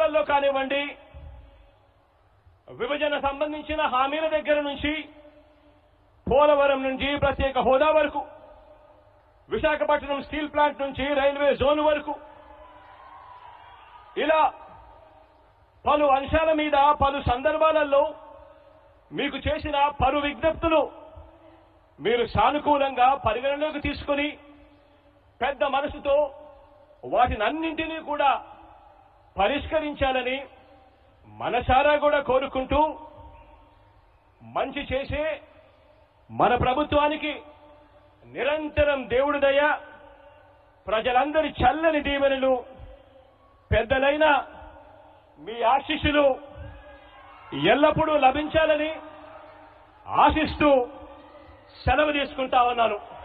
విషయాలలో కానివ్వండి విభజన సంబంధించిన హామీల దగ్గర నుంచి పోలవరం నుంచి ప్రత్యేక హోదా వరకు విశాఖపట్నం స్టీల్ ప్లాంట్ నుంచి రైల్వే జోన్ వరకు ఇలా పలు అంశాల మీద పలు సందర్భాలలో మీకు చేసిన పలు విజ్ఞప్తులు మీరు సానుకూలంగా పరిగణలోకి తీసుకుని పెద్ద మనసుతో వాటినన్నింటినీ కూడా పరిష్కరించాలని మనసారా కూడా కోరుకుంటూ మంచి చేసే మన ప్రభుత్వానికి నిరంతరం దేవుడి దయ ప్రజలందరి చల్లని దీవెనలు పెద్దలైన మీ ఆశీస్సులు ఎల్లప్పుడూ లభించాలని ఆశిస్తూ సెలవు తీసుకుంటా ఉన్నాను